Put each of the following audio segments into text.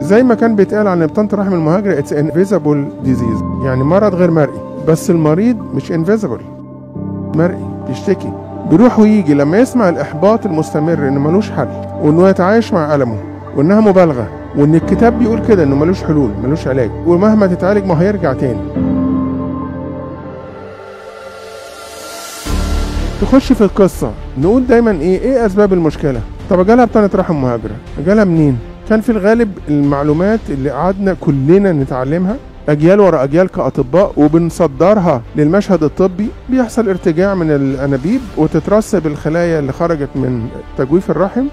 زي ما كان بيتقال عن بطانه الرحم المهاجره اتس انفيزبل ديزيز يعني مرض غير مرئي بس المريض مش انفيزبل مرئي بيشتكي بيروح ويجي لما يسمع الاحباط المستمر ان ملوش حل وانه يتعايش مع المه وانها مبالغه وان الكتاب بيقول كده انه ملوش حلول ملوش علاج ومهما تتعالج ما هيرجع تاني تخش في القصة نقول دايما ايه ايه اسباب المشكلة طب جالها بطانة رحم مهاجرة جالها منين كان في الغالب المعلومات اللي قعدنا كلنا نتعلمها اجيال ورا اجيال كاطباء وبنصدرها للمشهد الطبي بيحصل ارتجاع من الانابيب وتترسب الخلايا اللي خرجت من تجويف الرحم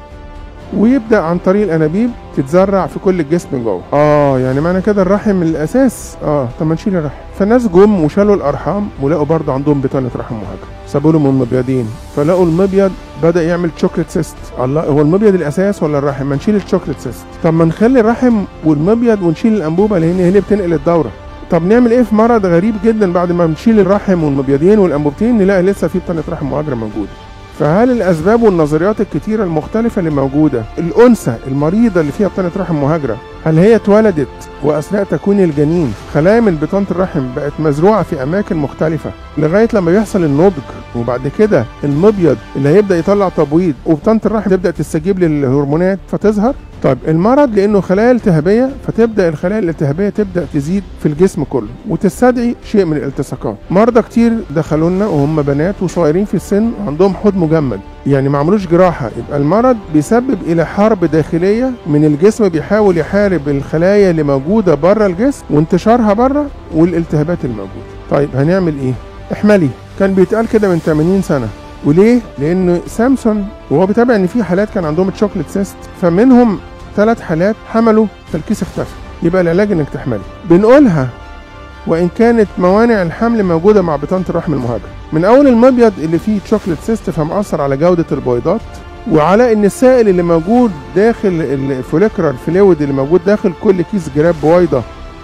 ويبدا عن طريق الانابيب تتزرع في كل الجسم من جوه اه يعني معنى كده الرحم الاساس اه طب ما نشيل الرحم فالناس جم وشالوا الارحام ولقوا برضه عندهم بطانه رحم مهاجر سابوا لهم المبيضين فلقوا المبيض بدا يعمل تشوكلت سيست الله هو المبيض الاساس ولا الرحم ما نشيل التشوكلت سيست طب ما نخلي الرحم والمبيض ونشيل الانبوبه لان هي اللي بتنقل الدوره طب نعمل ايه في مرض غريب جدا بعد ما نشيل الرحم والمبيضين والانبوبتين نلاقي لسه في بطانه رحم مهاجره موجوده فهل الاسباب والنظريات الكتيره المختلفه اللي موجوده الانثى المريضه اللي فيها بطانه رحم مهاجره هل هي اتولدت واثناء تكوين الجنين خلايا من بطانه الرحم بقت مزروعه في اماكن مختلفه لغايه لما يحصل النضج وبعد كده المبيض اللي هيبدا يطلع تبويض وبطانه الرحم تبدا تستجيب للهرمونات فتظهر طيب المرض لانه خلايا التهابيه فتبدا الخلايا الالتهابيه تبدا تزيد في الجسم كله وتستدعي شيء من الالتصاقات مرضى كتير دخلوا لنا وهم بنات وصغيرين في السن وعندهم حوض مجمد يعني ما عملوش جراحه يبقى المرض بيسبب الى حرب داخليه من الجسم بيحاول يحارب الخلايا اللي موجوده بره الجسم وانتشارها بره والالتهابات الموجوده طيب هنعمل ايه احملي كان بيتقال كده من 80 سنه وليه؟ لأن سامسون وهو بيتابع إن في حالات كان عندهم تشوكلت سيست فمنهم ثلاث حالات حملوا فالكيس اختفى يبقى العلاج إنك تحملي بنقولها وإن كانت موانع الحمل موجودة مع بطانة الرحم المهاجر من أول المبيض اللي فيه تشوكلت سيست فمأثر على جودة البويضات وعلى ان السائل اللي موجود داخل الفوليكرال فلويد اللي موجود داخل كل كيس جراب بويضه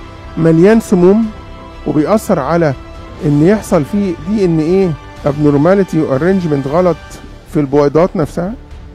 مليان سموم وبيأثر على ان يحصل فيه دي ان ايه ابنورماليتي وارينجمنت غلط في البويضات نفسها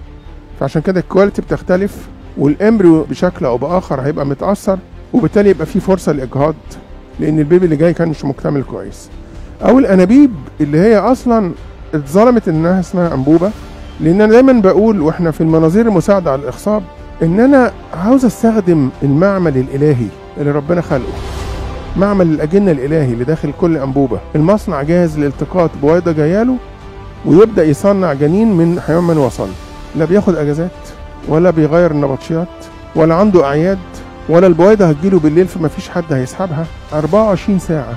فعشان كده الكواليتي بتختلف والامبريو بشكل او باخر هيبقى متاثر وبالتالي يبقى في فرصه لاجهاض لان البيبي اللي جاي كان مش مكتمل كويس او الانابيب اللي هي اصلا اتظلمت انها اسمها انبوبه لان انا دايما بقول واحنا في المناظير المساعده على الاخصاب ان انا عاوز استخدم المعمل الالهي اللي ربنا خلقه معمل الاجنه الالهي اللي داخل كل انبوبه المصنع جاهز لالتقاط بويضه جاياله ويبدا يصنع جنين من حيوان من وصل لا بياخد اجازات ولا بيغير النبطشيات ولا عنده اعياد ولا البويضه هتجيله بالليل فما فيش حد هيسحبها 24 ساعه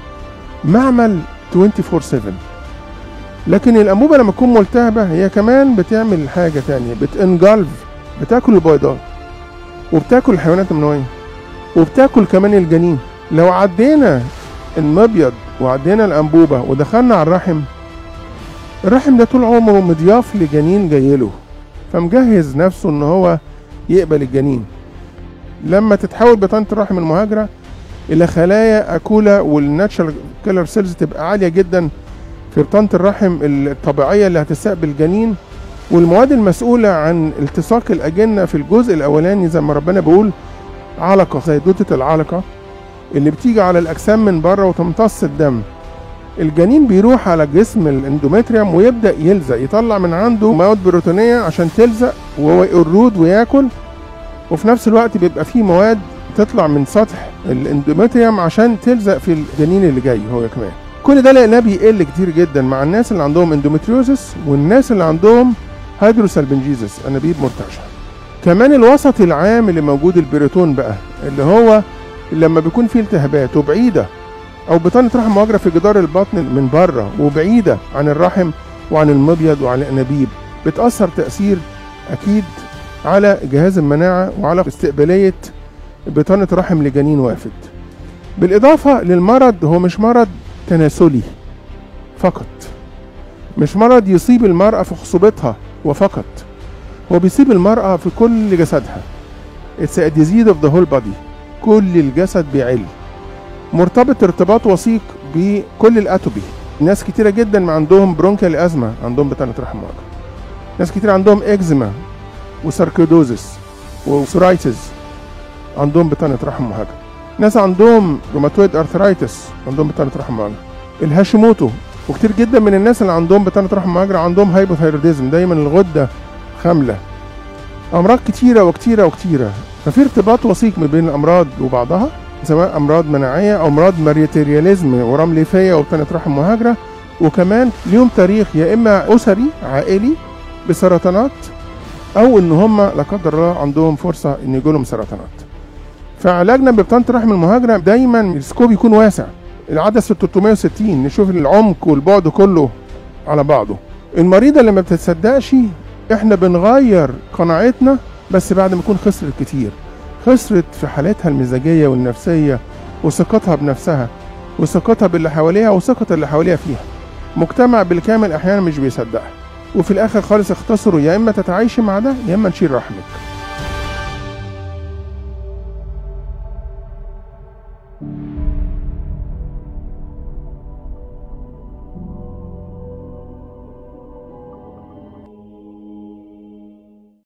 معمل 24 7 لكن الانبوبه لما تكون ملتهبه هي كمان بتعمل حاجه تانية بتنجلف بتاكل البيضات وبتاكل الحيوانات المنويه وبتاكل كمان الجنين لو عدينا المبيض وعدينا الانبوبه ودخلنا على الرحم الرحم ده طول عمره مضياف لجنين جايله فمجهز نفسه ان هو يقبل الجنين لما تتحول بطانه الرحم المهاجره الى خلايا اكولا والناتشرال كيلر سيلز تبقى عاليه جدا في بطانه الرحم الطبيعيه اللي هتستقبل الجنين والمواد المسؤوله عن التصاق الاجنه في الجزء الاولاني زي ما ربنا بيقول علقه زي دوده العلقه اللي بتيجي على الاجسام من بره وتمتص الدم الجنين بيروح على جسم الاندومتريوم ويبدا يلزق يطلع من عنده مواد بروتينيه عشان تلزق وهو يقرود وياكل وفي نفس الوقت بيبقى فيه مواد تطلع من سطح الاندومتريوم عشان تلزق في الجنين اللي جاي هو كمان كل ده لقيناه بيقل كتير جدا مع الناس اللي عندهم اندومتريوزس والناس اللي عندهم هيدروسالبنجيزس انابيب مرتعشه كمان الوسط العام اللي موجود البريتون بقى اللي هو لما بيكون فيه التهابات وبعيده او بطانه رحم مهاجره في جدار البطن من بره وبعيده عن الرحم وعن المبيض وعن الانابيب بتاثر تاثير اكيد على جهاز المناعه وعلى استقباليه بطانه رحم لجنين وافد بالاضافه للمرض هو مش مرض تناسلي فقط مش مرض يصيب المرأة في خصوبتها وفقط هو بيصيب المرأة في كل جسدها It's a disease of the whole body كل الجسد بيعل مرتبط ارتباط وثيق بكل الاتوبي ناس كتيرة جدا ما عندهم برونكيال ازمة عندهم بطانة رحم مهاجر ناس كتير عندهم اكزيما وساركيدوزس وسورايتس عندهم بطانه رحم مهاجره ناس عندهم روماتويد ارثرايتس عندهم بطانه رحم مهاجره الهاشيموتو وكتير جدا من الناس اللي عندهم بطانه رحم مهاجره عندهم هايبوثايروديزم دايما الغده خامله امراض كتيره وكتيره وكتيره ففي ارتباط وثيق ما بين الامراض وبعضها سواء امراض مناعيه او امراض ماريتيرياليزم ورم ليفيه وبطانه رحم مهاجره وكمان ليهم تاريخ يا اما اسري عائلي بسرطانات او ان هم لا قدر الله عندهم فرصه ان يجي لهم سرطانات فعلاجنا ببطانه الرحم المهاجره دايما السكوب يكون واسع العدسه 360 نشوف العمق والبعد كله على بعضه المريضه اللي ما بتتصدقش احنا بنغير قناعتنا بس بعد ما يكون خسرت كتير خسرت في حالتها المزاجيه والنفسيه وثقتها بنفسها وثقتها باللي حواليها وثقة اللي حواليها فيها مجتمع بالكامل احيانا مش بيصدقها وفي الاخر خالص اختصروا يا اما تتعايشي مع ده يا اما نشيل رحمك